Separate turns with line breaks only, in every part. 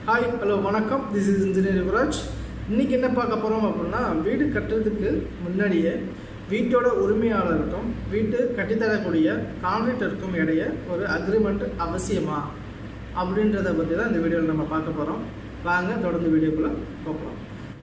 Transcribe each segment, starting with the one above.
hi hello வணக்கம் this is engineer Yuvraj இன்னைக்கு என்ன பார்க்க போகிறோம் அப்படின்னா வீடு கட்டுறதுக்கு முன்னாடியே வீட்டோட உரிமையாளருக்கும் வீட்டு கட்டித்தரக்கூடிய கான்ட்ராக்டருக்கும் இடையே ஒரு அக்ரிமெண்ட் அவசியமா அப்படின்றத பற்றி தான் இந்த வீடியோவில் நம்ம பார்க்க போகிறோம் வாங்க தொடர்ந்து வீடியோக்குள்ளே போகலாம்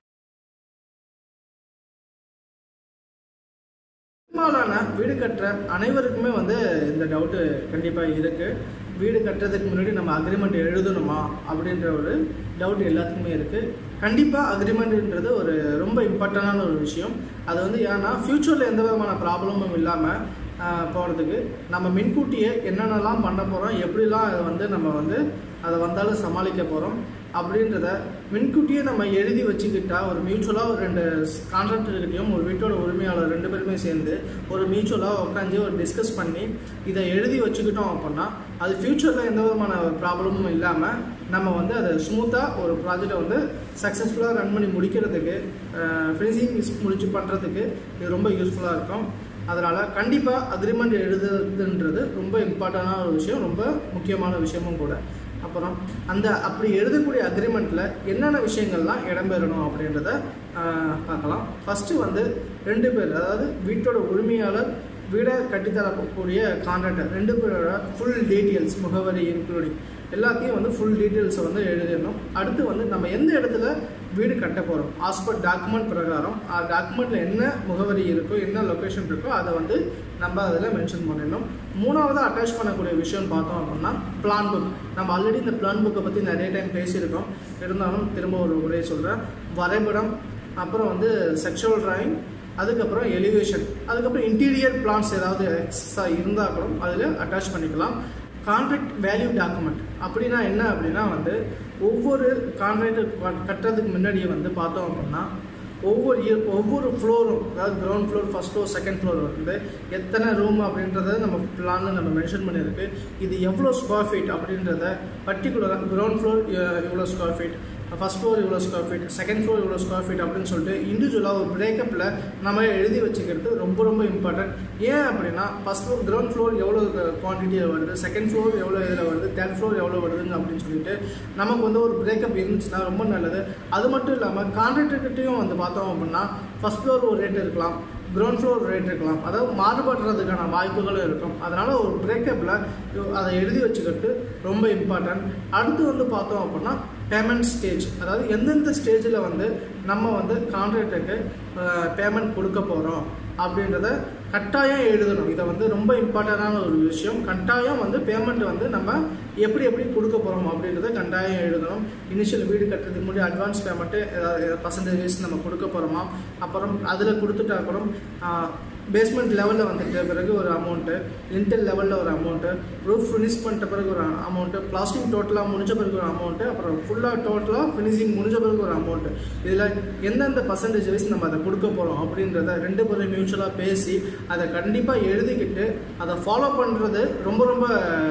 பெரும்பாலான வீடு கட்டுற அனைவருக்குமே வந்து இந்த டவுட்டு கண்டிப்பாக இருக்குது வீடு கட்டுறதுக்கு முன்னாடி நம்ம அக்ரிமெண்ட் எழுதணுமா அப்படின்ற ஒரு டவுட் எல்லாத்துக்குமே இருக்குது கண்டிப்பாக அக்ரிமெண்ட்ன்றது ஒரு ரொம்ப இம்பார்ட்டண்டான ஒரு விஷயம் அது வந்து ஏன்னா ஃப்யூச்சரில் எந்த விதமான ப்ராப்ளமும் இல்லாமல் போகிறதுக்கு நம்ம முன்கூட்டியே என்னென்னலாம் பண்ண போகிறோம் எப்படிலாம் அதை வந்து நம்ம வந்து அதை வந்தாலும் சமாளிக்க போகிறோம் அப்படின்றத முன்கூட்டியே நம்ம எழுதி வச்சுக்கிட்டா ஒரு மியூச்சுவலாக ஒரு ரெண்டு கான்ட்ராக்டர்கிட்டையும் ஒரு வீட்டோட உரிமையாளர் ரெண்டு பேருமே சேர்ந்து ஒரு மியூச்சுவலாக உட்காந்து ஒரு டிஸ்கஸ் பண்ணி இதை எழுதி வச்சுக்கிட்டோம் அப்படின்னா அது ஃப்யூச்சரில் எந்த விதமான ப்ராப்ளமும் இல்லாமல் நம்ம வந்து அதை ஸ்மூத்தாக ஒரு ப்ராஜெக்டை வந்து சக்ஸஸ்ஃபுல்லாக ரன் பண்ணி முடிக்கிறதுக்கு ஃபினிஷிங் முடிச்சு பண்ணுறதுக்கு இது ரொம்ப யூஸ்ஃபுல்லாக இருக்கும் அதனால் கண்டிப்பாக அக்ரிமெண்ட் எழுதுறதுன்றது ரொம்ப இம்பார்ட்டண்டான ஒரு விஷயம் ரொம்ப முக்கியமான விஷயமும் கூட அப்புறம் அந்த அப்படி எழுதக்கூடிய அக்ரிமெண்ட்டில் என்னென்ன விஷயங்கள்லாம் இடம்பெறணும் அப்படின்றத பார்க்கலாம் ஃபஸ்ட்டு வந்து ரெண்டு பேர் அதாவது வீட்டோட உரிமையாளர் வீடை கட்டித்தரக்கூடிய கான்ட்ராக்டர் ரெண்டு பேரோட ஃபுல் டீட்டெயில்ஸ் முகவரி இன்க்ளூடிங் எல்லாத்தையும் வந்து ஃபுல் டீட்டெயில்ஸை வந்து எழுதிடணும் அடுத்து வந்து நம்ம எந்த இடத்துல வீடு கட்ட போகிறோம் ஆஸ்பர் டாக்குமெண்ட் பிரகாரம் டாக்குமெண்ட்டில் என்ன முகவரி இருக்கோ என்ன லொக்கேஷன் இருக்கோ அதை வந்து நம்ம அதில் மென்ஷன் பண்ணிடணும் மூணாவது அட்டாச் பண்ணக்கூடிய விஷயம் பார்த்தோம் அப்படின்னா பிளான் புக் நம்ம ஆல்ரெடி இந்த பிளான் புக்கை பற்றி நிறைய டைம் பேசியிருக்கோம் இருந்தாலும் திரும்ப ஒரு உரையை சொல்கிறேன் வரைபடம் அப்புறம் வந்து செக்ஷுவல் ட்ராயிங் அதுக்கப்புறம் எலிவேஷன் அதுக்கப்புறம் இன்டீரியர் பிளான்ஸ் ஏதாவது எக்ஸா இருந்தால் கூட அதில் அட்டாச் பண்ணிக்கலாம் கான்ட்ராக்ட் வேல்யூ டாக்குமெண்ட் அப்படின்னா என்ன அப்படின்னா வந்து ஒவ்வொரு கான்ட்ராக்ட் கட்டுறதுக்கு முன்னாடியே வந்து பார்த்தோம் அப்படின்னா ஒவ்வொரு இயர் ஒவ்வொரு ஃப்ளோரும் அதாவது ground floor first floor second floor வந்து எத்தனை ரூம் அப்படின்றத நம்ம பிளானில் நம்ம மென்ஷன் பண்ணியிருக்கு இது எவ்வளோ ஸ்கொயர் ஃபீட் அப்படின்றத பர்டிகுலராக கிரவுண்ட் ஃப்ளோர் இவ்வளோ ஸ்கொயர் ஃபீட் ஃபஸ்ட் ஃப்ளோர் இவ்வளோ ஸ்கொயர் ஃபீட் செகண்ட் ஃப்ளோர் இவ்வளோ ஸ்கொயர் ஃபீட் அப்படின்னு சொல்லிட்டு இண்டிவிஜுவலாக ஒரு பிரேக்கப்பில் நம்ம எழுதி வச்சுக்கிறது ரொம்ப ரொம்ப இம்பார்ட்டன்ட் ஏன் அப்படின்னா ஃபஸ்ட் ஃப்ளோர் கிரவுண்ட் ஃப்ளோர் எவ்வளோ குவான்டிட்டியில் வருது செகண்ட் ஃப்ளோர் எவ்வளோ இதில் வருது தேர்ட் ஃப்ளோர் எவ்வளோ வருதுங்க அப்படின்னு சொல்லிட்டு நமக்கு வந்து ஒரு பிரேக்கப் இருந்துச்சுன்னா ரொம்ப நல்லது அது மட்டும் இல்லாமல் கான்ட்ராக்டர்கிட்டையும் வந்து பார்த்தோம் அப்படின்னா ஃபஸ்ட் ஃப்ளோர் ஒரு ரேட் இருக்கலாம் கிரவுண்ட் ஃப்ளோர் ரேட் இருக்கலாம் அதாவது மாறுபடுறதுக்கான வாய்ப்புகளும் இருக்கும் அதனால் ஒரு பிரேக்கப்பில் அதை எழுதி வச்சுக்கிட்டு ரொம்ப இம்பார்ட்டன்ட் அடுத்து வந்து பார்த்தோம் அப்படின்னா பேமெண்ட் ஸ்டேஜ் அதாவது எந்தெந்த ஸ்டேஜில் வந்து நம்ம வந்து கான்ட்ராக்டருக்கு பேமெண்ட் கொடுக்க போகிறோம் அப்படின்றத கட்டாயம் எழுதணும் இதை வந்து ரொம்ப இம்பார்ட்டண்டான ஒரு விஷயம் கட்டாயம் வந்து பேமெண்ட் வந்து நம்ம எப்படி எப்படி கொடுக்க போகிறோம் அப்படின்றத கட்டாயம் எழுதணும் இனிஷியல் வீடு கட்டுறதுக்கு முன்னாடி அட்வான்ஸ் பேமெண்ட்டு ஏதாவது பர்சன்டேஜஸ் நம்ம கொடுக்க போகிறோமா அப்புறம் அதில் கொடுத்துட்டா கூட பேஸ்மெண்ட் லெவலில் வந்துட்ட பிறகு ஒரு அமௌண்ட்டு லிண்டல் லெவலில் ஒரு அமௌண்ட்டு ரூஃப் ஃபினிஷ் பண்ணிட்ட பிறகு ஒரு அமௌண்ட்டு பிளாஸ்டிக் டோட்டலாக முடிஞ்ச பிறகு ஒரு அமௌண்ட்டு அப்புறம் ஃபுல்லாக டோட்டலாக ஃபினிஷிங் முடிஞ்ச பிறகு ஒரு அமௌண்ட்டு இதில் எந்தெந்த பர்சன்டேஜ் வைஸ் நம்ம அதை கொடுக்க போகிறோம் அப்படின்றத ரெண்டு பேரும் மியூச்சுவலாக பேசி அதை கண்டிப்பாக எழுதிக்கிட்டு அதை ஃபாலோ பண்ணுறது ரொம்ப ரொம்ப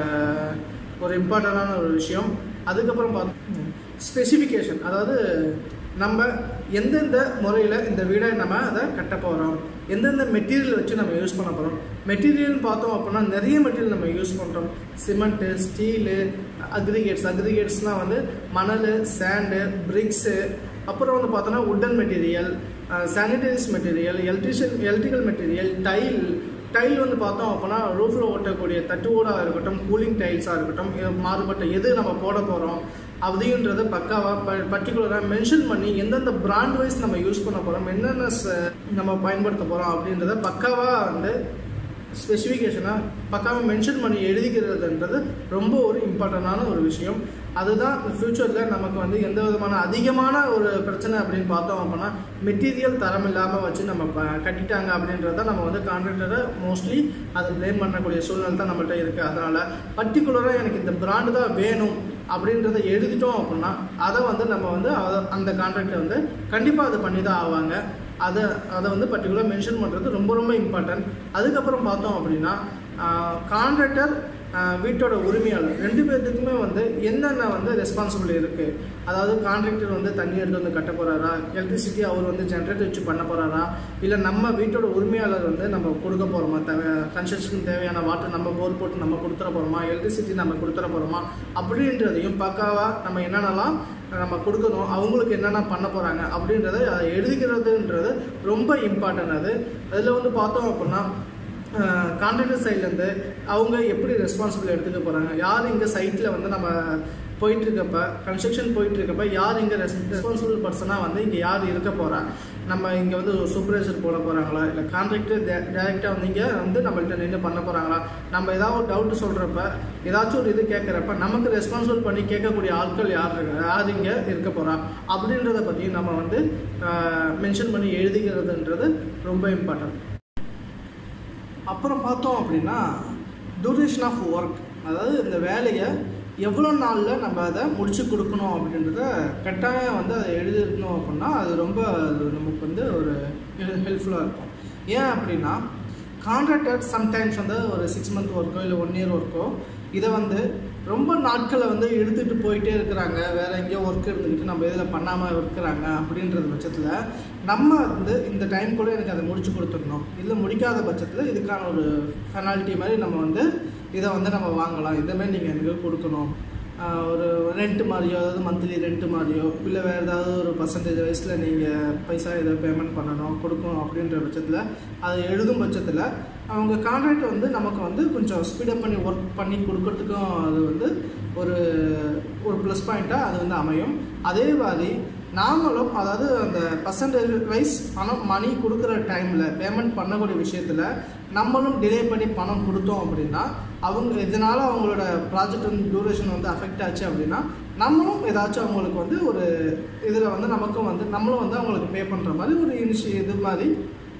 ஒரு இம்பார்ட்டண்டான ஒரு விஷயம் அதுக்கப்புறம் பார்த்தோம் ஸ்பெசிஃபிகேஷன் அதாவது நம்ம எந்தெந்த முறையில் இந்த வீடை நம்ம அதை கட்ட போகிறோம் எந்தெந்த மெட்டீரியல் வச்சு நம்ம யூஸ் பண்ண போகிறோம் மெட்டீரியல்னு பார்த்தோம் அப்படின்னா நிறைய மெட்டீரியல் நம்ம யூஸ் பண்ணுறோம் சிமெண்ட்டு ஸ்டீலு அக்ரிகேட்ஸ் அக்ரிகேட்ஸ்னால் வந்து மணல் சேண்டு பிரிக்ஸு அப்புறம் வந்து பார்த்தோன்னா wooden material sanitaries material electrician electrical material tile tile வந்து பார்த்தோம் அப்படின்னா ரூஃபில் ஓட்டக்கூடிய தட்டுவோடாக இருக்கட்டும் கூலிங் டைல்ஸாக இருக்கட்டும் மாறுபட்ட எது நம்ம போட போகிறோம் அப்படின்றத பக்காவாக பர்டிகுலராக மென்ஷன் பண்ணி எந்தெந்த பிராண்ட் வைஸ் நம்ம யூஸ் பண்ண போகிறோம் என்னென்ன நம்ம பயன்படுத்த போகிறோம் அப்படின்றத பக்காவாக வந்து ஸ்பெசிஃபிகேஷனாக பக்காவாக மென்ஷன் பண்ணி எழுதிக்கிறதுன்றது ரொம்ப ஒரு இம்பார்ட்டண்டான ஒரு விஷயம் அதுதான் ஃப்யூச்சரில் நமக்கு வந்து எந்த விதமான அதிகமான ஒரு பிரச்சனை அப்படின்னு பார்த்தோம் அப்படின்னா மெட்டீரியல் தரம் இல்லாமல் வச்சு நம்ம கட்டிட்டாங்க அப்படின்றத நம்ம வந்து கான்ட்ராக்டரை மோஸ்ட்லி அதை ப்ளேம் பண்ணக்கூடிய சூழ்நிலை தான் நம்மள்கிட்ட இருக்குது அதனால் பர்டிகுலராக எனக்கு இந்த பிராண்டு தான் வேணும் அப்படின்றத எழுதிட்டோம் அப்படின்னா அதை வந்து நம்ம வந்து அந்த கான்ட்ராக்டை வந்து கண்டிப்பாக அதை பண்ணி தான் ஆவாங்க அதை அதை வந்து பர்டிகுலர் மென்ஷன் பண்ணுறது ரொம்ப ரொம்ப இம்பார்ட்டன்ட் அதுக்கப்புறம் பார்த்தோம் அப்படின்னா கான்ட்ராக்டர் ஆஹ் வீட்டோட உரிமையாளர் ரெண்டு பேர்த்துக்குமே வந்து என்னென்ன வந்து ரெஸ்பான்சிபிள் இருக்குது அதாவது கான்ட்ராக்டர் வந்து தண்ணி எடுத்து வந்து கட்ட போகிறாரா எலக்ட்ரிசிட்டி அவர் வந்து ஜென்ரேட்டர் வச்சு பண்ண போகிறாரா இல்லை நம்ம வீட்டோட உரிமையாளர் வந்து நம்ம கொடுக்க போகிறோமா தேவை கன்ஸ்ட்ரக்ஷனுக்கு தேவையான வாட்டர் நம்ம போர் போட்டு நம்ம கொடுத்துட போகிறோமா எலக்ட்ரிசிட்டி நம்ம கொடுத்துட போகிறோமா அப்படின்றதையும் பக்காவாக நம்ம என்னென்னலாம் நம்ம கொடுக்கணும் அவங்களுக்கு என்னென்ன பண்ண போகிறாங்க அப்படின்றத அதை எழுதிக்கிறதுன்றது ரொம்ப இம்பார்ட்டன்ட் அது அதில் வந்து பார்த்தோம் அப்படின்னா கான்ட்ராக்டர் சைட்லேருந்து அவங்க எப்படி ரெஸ்பான்சிபிள் எடுத்துக்க போகிறாங்க யார் இங்கே சைட்டில் வந்து நம்ம போயிட்டுருக்கப்ப கன்ஸ்ட்ரக்ஷன் போயிட்டுருக்கப்ப யார் இங்கே ரெஸ் ரெஸ்பான்சிபிள் பர்சனாக வந்து இங்கே யார் இருக்க போகிறா நம்ம இங்கே வந்து ஒரு சூப்பர்வைசர் போட போகிறாங்களா இல்லை கான்ட்ராக்டர் டேரெக்டாக வந்து இங்கே வந்து நம்மள்ட்ட நின்று பண்ண போகிறாங்களா நம்ம ஏதாவது ஒரு டவுட் சொல்கிறப்ப ஏதாச்சும் ஒரு இது கேட்குறப்ப நமக்கு ரெஸ்பான்சிபிள் பண்ணி கேட்கக்கூடிய ஆட்கள் யார் இருக்க யார் இங்கே இருக்க போகிறா அப்படின்றத பற்றி நம்ம வந்து மென்ஷன் பண்ணி எழுதிக்கிறதுன்றது ரொம்ப இம்பார்ட்டன்ட் அப்புறம் பார்த்தோம் அப்படின்னா டூரேஷன் ஆஃப் ஒர்க் அதாவது இந்த வேலையை எவ்வளோ நாளில் நம்ம அதை முடிச்சு கொடுக்கணும் அப்படின்றத கட்டாயம் வந்து அதை எழுதிருக்கணும் அப்படின்னா அது ரொம்ப அது நமக்கு வந்து ஒரு ஹெல்ப்ஃபுல்லாக இருக்கும் ஏன் அப்படின்னா கான்ட்ராக்டர் சம்டைம்ஸ் வந்து ஒரு சிக்ஸ் மந்த் ஒர்க்கோ இல்லை ஒன் இயர் ஒர்க்கோ இதை வந்து ரொம்ப நாட்களை வந்து எடுத்துகிட்டு போயிட்டே இருக்கிறாங்க வேறு எங்கேயோ ஒர்க் இருந்துக்கிட்டு நம்ம இதில் பண்ணாமல் இருக்கிறாங்க அப்படின்றது பட்சத்தில் நம்ம வந்து இந்த டைம் கூட எனக்கு அதை முடிச்சு கொடுத்துடணும் இல்லை முடிக்காத பட்சத்தில் இதுக்கான ஒரு பெனால்ட்டி மாதிரி நம்ம வந்து இதை வந்து நம்ம வாங்கலாம் இதை மாதிரி நீங்கள் எனக்கு கொடுக்கணும் ஆஹ் ஒரு ரெண்ட் மாதிரியோ அதாவது மந்த்லி ரெண்ட் மாதிரியோ இல்லை வேறு ஏதாவது ஒரு பர்சன்டேஜ் வயசில் நீங்கள் பைசா ஏதோ பேமெண்ட் பண்ணணும் கொடுக்கணும் அப்படின்ற பட்சத்தில் அதை எழுதும் பட்சத்தில் அவங்க கான்ட்ராக்ட் வந்து நமக்கு வந்து கொஞ்சம் ஸ்பீடப் பண்ணி ஒர்க் பண்ணி கொடுக்கறதுக்கும் அது வந்து ஒரு ஒரு ப்ளஸ் பாயிண்ட்டாக அது வந்து அமையும் அதே மாதிரி நாமளும் அதாவது அந்த பர்சன்டேஜ் வைஸ் பணம் மணி கொடுக்குற டைமில் பேமெண்ட் பண்ணக்கூடிய விஷயத்தில் நம்மளும் டிலே பண்ணி பணம் கொடுத்தோம் அப்படின்னா அவங்க இதனால் அவங்களோட ப்ராஜெக்ட் வந்து டியூரேஷன் வந்து அஃபெக்ட் ஆச்சு அப்படின்னா நம்மளும் ஏதாச்சும் அவங்களுக்கு வந்து ஒரு இதில் வந்து நமக்கும் வந்து நம்மளும் வந்து அவங்களுக்கு பே பண்ணுற மாதிரி ஒரு இனிஷி இது மாதிரி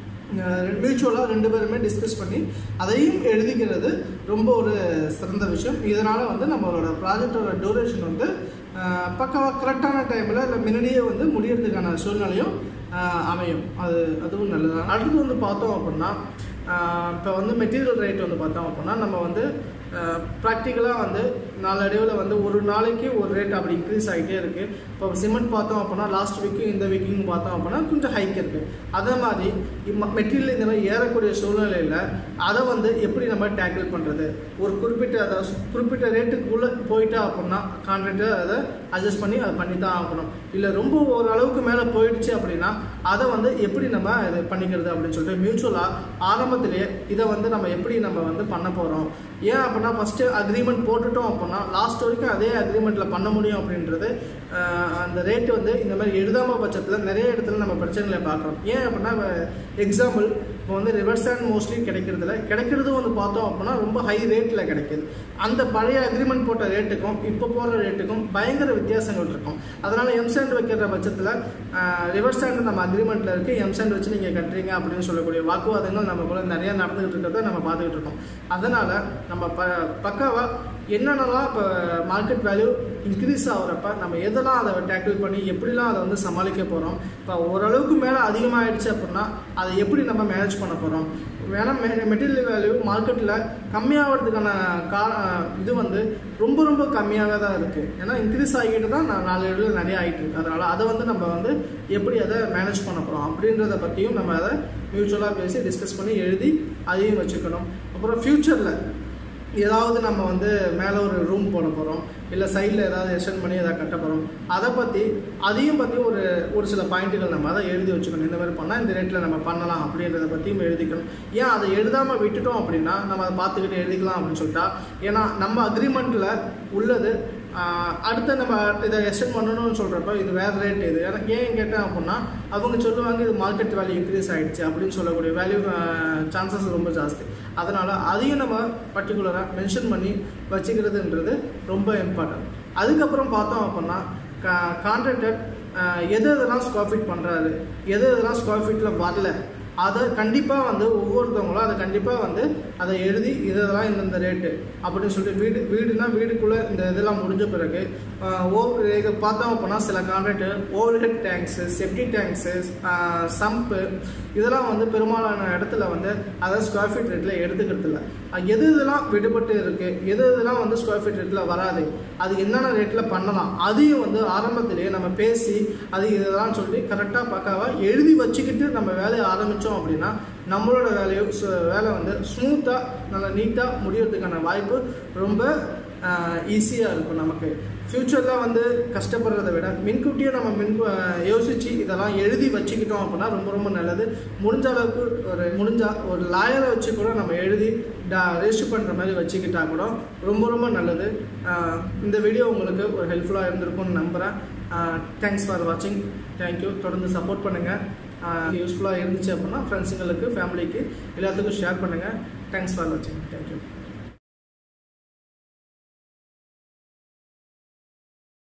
மியூச்சுவலாக ரெண்டு பேருமே டிஸ்கஸ் பண்ணி அதையும் எழுதிக்கிறது ரொம்ப ஒரு சிறந்த விஷயம் இதனால் வந்து நம்மளோட ப்ராஜெக்டோட டியூரேஷன் வந்து அஹ், பக்காவா கரெக்டான டைமில் இல்லை முன்னாடியே வந்து முடியறதுக்கான சூழ்நிலையும் அஹ், அமையும் அது அதுவும் நல்லது அடுத்து வந்து பார்த்தோம் அப்படின்னா இப்போ வந்து மெட்டீரியல் ரேட் வந்து பார்த்தோம் அப்படின்னா நம்ம வந்து ப்ராக்டிக்கலாக வந்து நாளடைவில் வந்து ஒரு நாளைக்கு ஒரு ரேட் அப்படி இன்க்ரீஸ் ஆகிட்டே இருக்குது இப்போ சிமெண்ட் பார்த்தோம் அப்படின்னா லாஸ்ட் வீக்கும் இந்த வீக்கும் பார்த்தோம் அப்படின்னா கொஞ்சம் ஹைக் இருக்குது அதே மாதிரி மெட்டீரியல் இந்த மாதிரி ஏறக்கூடிய சூழ்நிலையில் அதை வந்து எப்படி நம்ம டேக்கிள் பண்ணுறது ஒரு குறிப்பிட்ட அதை குறிப்பிட்ட ரேட்டுக்குள்ளே போயிட்டா அப்படின்னா கான்ட்ராக்டர் அதை அட்ஜஸ்ட் பண்ணி அதை பண்ணி தான் ஆகணும் இல்லை ரொம்ப ஓரளவுக்கு மேலே போயிடுச்சு அப்படின்னா அதை வந்து எப்படி நம்ம இது பண்ணிக்கிறது அப்படின்னு சொல்லிட்டு மியூச்சுவலாக ஆரம்பத்திலேயே இதை வந்து நம்ம எப்படி நம்ம வந்து பண்ண போகிறோம் ஏன் அப்படின்னா ஃபஸ்ட்டு அக்ரிமெண்ட் போட்டுட்டோம் அப்படின்னா லாஸ்ட் வரைக்கும் அதே அக்ரிமெண்ட்டில் பண்ண முடியும் அப்படின்றது ஆஹ், அந்த ரேட்டு வந்து இந்த மாதிரி எழுதாமல் பட்சத்தில் நிறைய இடத்துல நம்ம பிரச்சனைகளை பார்க்குறோம் ஏன் அப்படின்னா எக்ஸாம்பிள் இப்போ வந்து ரிவர்ஸ் ஹேண்ட் மோஸ்ட்லி கிடைக்கிறதுல கிடைக்கிறதும் வந்து பார்த்தோம் அப்படின்னா ரொம்ப ஹை ரேட்டில் கிடைக்குது அந்த பழைய அக்ரிமெண்ட் போட்ட ரேட்டுக்கும் இப்போ போகிற ரேட்டுக்கும் பயங்கர வித்தியாசங்கள் இருக்கும் அதனால் எம்சாண்ட் வைக்கிற பட்சத்தில் ரிவர்ஸ் ஹேண்ட் நம்ம அக்ரிமெண்ட்டில் இருக்குது எம்சாண்ட் வச்சு நீங்கள் கட்டுறீங்க அப்படின்னு சொல்லக்கூடிய வாக்குவாதங்கள் நம்ம கூட நிறையா நடந்துகிட்டு இருக்கிறத நம்ம பார்த்துக்கிட்டு இருக்கோம் அதனால் நம்ம ப பக்காவாக என்னென்னலாம் இப்போ மார்க்கெட் வேல்யூ இன்க்ரீஸ் ஆகுறப்ப நம்ம எதெல்லாம் அதை டேக்கிள் பண்ணி எப்படிலாம் அதை வந்து சமாளிக்க போகிறோம் இப்போ ஓரளவுக்கு மேலே அதிகமாகிடுச்சு அப்படின்னா அதை எப்படி நம்ம மேனேஜ் பண்ண போகிறோம் வேணா மெட்டீரியல் வேல்யூ மார்க்கெட்டில் கம்மியாகிறதுக்கான கா இது வந்து ரொம்ப ரொம்ப கம்மியாக தான் இருக்குது ஏன்னா இன்க்ரீஸ் ஆகிட்டு தான் நான் நாலு இடத்துல நிறைய ஆகிட்டு இருக்கு அதனால் அதை வந்து நம்ம வந்து எப்படி அதை மேனேஜ் பண்ண போகிறோம் அப்படின்றத பற்றியும் நம்ம அதை மியூச்சுவலாக பேசி டிஸ்கஸ் பண்ணி எழுதி அதையும் வச்சுக்கணும் அப்புறம் ஃப்யூச்சரில் ஏதாவது நம்ம வந்து மேலே ஒரு ரூம் போட போகிறோம் இல்லை சைடில் ஏதாவது எக்ஸ்டெண்ட் பண்ணி ஏதாவது கட்ட போகிறோம் அதை பற்றி அதையும் பற்றி ஒரு ஒரு சில பாயிண்ட்டுகள் நம்ம அதை எழுதி வச்சுக்கணும் இந்த மாதிரி பண்ணால் இந்த ரேட்டில் நம்ம பண்ணலாம் அப்படின்றத பற்றியும் எழுதிக்கணும் ஏன் அதை எழுதாமல் விட்டுட்டோம் அப்படின்னா நம்ம அதை பார்த்துக்கிட்டு எழுதிக்கலாம் அப்படின்னு சொல்லிட்டா ஏன்னா நம்ம அக்ரிமெண்ட்டில் உள்ளது ஆஹ், அடுத்து நம்ம இதை எக்ஸ்டெண்ட் பண்ணணும்னு சொல்கிறப்ப இது வேறு ரேட் இது எனக்கு ஏன் கேட்டேன் அப்படின்னா அவங்க சொல்லுவாங்க இது மார்க்கெட் வேல்யூ இன்க்ரீஸ் ஆகிடுச்சு அப்படின்னு சொல்லக்கூடிய வேல்யூ சான்சஸ் ரொம்ப ஜாஸ்தி அதனால் அதையும் நம்ம பர்டிகுலராக மென்ஷன் பண்ணி வச்சுக்கிறதுன்றது ரொம்ப இம்பார்ட்டன்ட் அதுக்கப்புறம் பார்த்தோம் அப்படின்னா கா கான்ட்ராக்டர் எது எதெல்லாம் ஸ்கொயர் ஃபீட் பண்ணுறாரு எது எதெல்லாம் ஸ்கொயர் ஃபீட்டில் வரல அதை கண்டிப்பாக வந்து ஒவ்வொருத்தவங்களும் அதை கண்டிப்பாக வந்து அதை எழுதி இதெல்லாம் இந்தந்த ரேட்டு அப்படின்னு சொல்லிட்டு வீடு வீடுனா வீடுக்குள்ளே இந்த இதெல்லாம் முடிஞ்ச பிறகு ஓவர் இதை பார்த்தோம் அப்படின்னா சில contract overhead tanks septic tanks sump இதெல்லாம் வந்து பெரும்பாலான இடத்துல வந்து அதை ஸ்கொயர் ஃபீட் ரேட்டில் எடுத்துக்கிறது இல்லை எது இதெல்லாம் விடுபட்டு இருக்குது எது இதெல்லாம் வந்து ஸ்கொயர் ஃபீட் ரேட்டில் வராது அது என்னென்ன ரேட்டில் பண்ணலாம் அதையும் வந்து ஆரம்பத்திலேயே நம்ம பேசி அது இதெல்லாம் சொல்லி கரெக்டாக பக்காவாக எழுதி வச்சுக்கிட்டு நம்ம வேலையை ஆரம்பித்தோம் அப்படின்னா நம்மளோட வேலையோ சு- வேலை வந்து ஸ்மூத்தாக நல்லா நீட்டாக முடியறதுக்கான வாய்ப்பு ரொம்ப ஈஸியாக இருக்கும் நமக்கு ஃப்யூச்சரில் வந்து கஷ்டப்படுறதை விட முன்கூட்டியே நம்ம மின் யோசித்து இதெல்லாம் எழுதி வச்சுக்கிட்டோம் அப்படின்னா ரொம்ப ரொம்ப நல்லது முடிஞ்ச அளவுக்கு ஒரு முடிஞ்சா ஒரு லாயரை வச்சு கூட நம்ம எழுதி ரெஜிஸ்டர் பண்ணுற மாதிரி வச்சுக்கிட்டா கூட ரொம்ப ரொம்ப நல்லது ஆஹ் இந்த வீடியோ உங்களுக்கு ஒரு ஹெல்ப்ஃபுல்லாக இருந்திருக்கும்னு நம்புகிறேன் தேங்க்ஸ் ஃபார் வாட்சிங் தேங்க்யூ தொடர்ந்து சப்போர்ட் பண்ணுங்கள் யூஸ்ஃபுல்லாக இருந்துச்சு அப்படின்னா ஃப்ரெண்ட்ஸுங்களுக்கு ஃபேமிலிக்கு எல்லாத்துக்கும் ஷேர் பண்ணுங்கள் தேங்க்ஸ் ஃபார் வாட்சிங் தேங்க்யூ